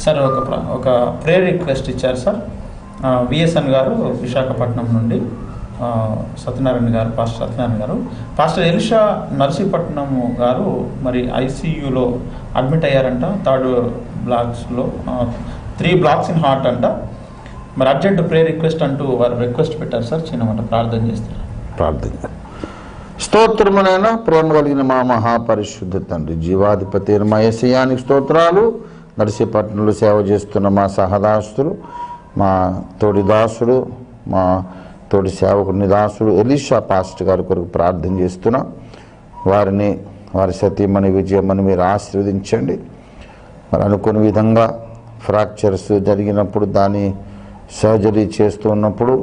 sir ఒక ప్ర- ఒక ప్రేయర్ రిక్వెస్ట్ ఇచ్చారు సార్ విఎస్ఎన్ గారు విశాఖపట్నం నుండి ఆ, సత్యనారాయణ గారు పాస్టర్ సత్యనారాయణ గారు పాస్టర్ ఎలిషా నర్సీపట్నం గారు మరి ఐసీయూలో అడ్మిట్ అయ్యారంట థర్డ్ బ్లాక్స్లో త్రీ బ్లాక్స్ ఇన్ హార్ట్ అంట మరి అర్జెంట్ ప్రేయర్ రిక్వెస్ట్ అంటూ వారు రిక్వెస్ట్ పెట్టారు సార్ చిన్నమాట ప్రార్థన చేస్తారు ప్రార్థన స్తోత్రమునైన ప్రేమ కలిగిన మా మహాపరిశుద్ధ తండ్రి జీవాధిపతి మా యశయానికి స్తోత్రాలు నర్సీపట్నంలో సేవ చేస్తున్న మా సహదాసులు మా తోడి దాసుడు మా తోడి సేవకుని దాసుడు ఎలీషా పాస్ట్ గారి కొరకు ప్రార్థన చేస్తున్నాం వారిని వారి సతీమణి విజయమని మీరు ఆశీర్వదించండి మరి అనుకున్న విధంగా ఫ్రాక్చర్స్ జరిగినప్పుడు దాని సర్జరీ చేస్తూ ఉన్నప్పుడు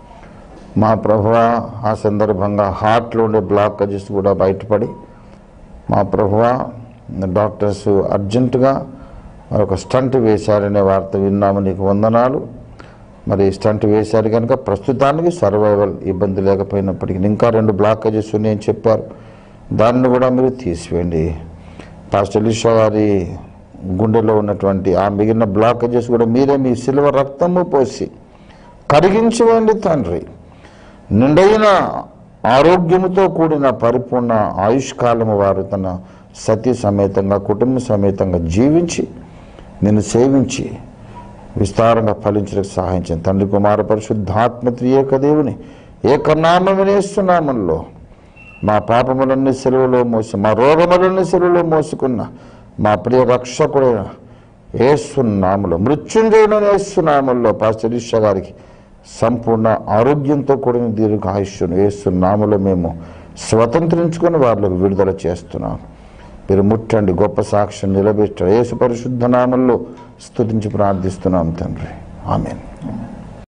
మా ప్రభు ఆ సందర్భంగా హార్ట్లో ఉండే బ్లాకేజెస్ కూడా బయటపడి మా ప్రభు డాక్టర్స్ అర్జెంటుగా మరి ఒక స్టంట్ వేశారనే వార్త విన్నాము నీకు వందనాలు మరి స్టంట్ వేశారు కనుక ప్రస్తుతానికి సర్వైవల్ ఇబ్బంది లేకపోయినప్పటికీ ఇంకా రెండు బ్లాకేజెస్ ఉన్నాయని చెప్పారు దాన్ని కూడా మీరు తీసివేయండి పాస్టర్ ఎలీషా గారి గుండెలో ఉన్నటువంటి ఆ మిగిలిన బ్లాకేజెస్ కూడా మీరే మీ సిల్వ రక్తము పోసి కరిగించవండి తండ్రి నిండైన ఆరోగ్యముతో కూడిన పరిపూర్ణ ఆయుష్కాలము వారు తన సతీ సమేతంగా కుటుంబ సమేతంగా జీవించి నిన్ను సేవించి విస్తారంగా ఫలించడానికి సహాయం చేయండి తండ్రి కుమార పరిశుద్ధాత్మ త్రియేక దేవుని ఏకనామమునేస్తున్నామల్లో మా పాపములన్నీ సెలవులో మోసి మా రోగములన్నీ సెలవులో మోసుకున్న మా ప్రియ రక్షకుడైన ఏసునాములో మృత్యుంజయుడైన ఏసునామంలో పాస్టరీష గారికి సంపూర్ణ ఆరోగ్యంతో కూడిన దీర్ఘ ఆయుష్ను ఏసునామలో మేము స్వతంత్రించుకొని వాళ్ళకు విడుదల చేస్తున్నాం మీరు ముట్టండి గొప్ప సాక్ష్యం నిలబెట్టండి యేసు పరిశుద్ధ నామంలో స్తుతించి ప్రార్థిస్తున్నాం తండ్రి ఆమెన్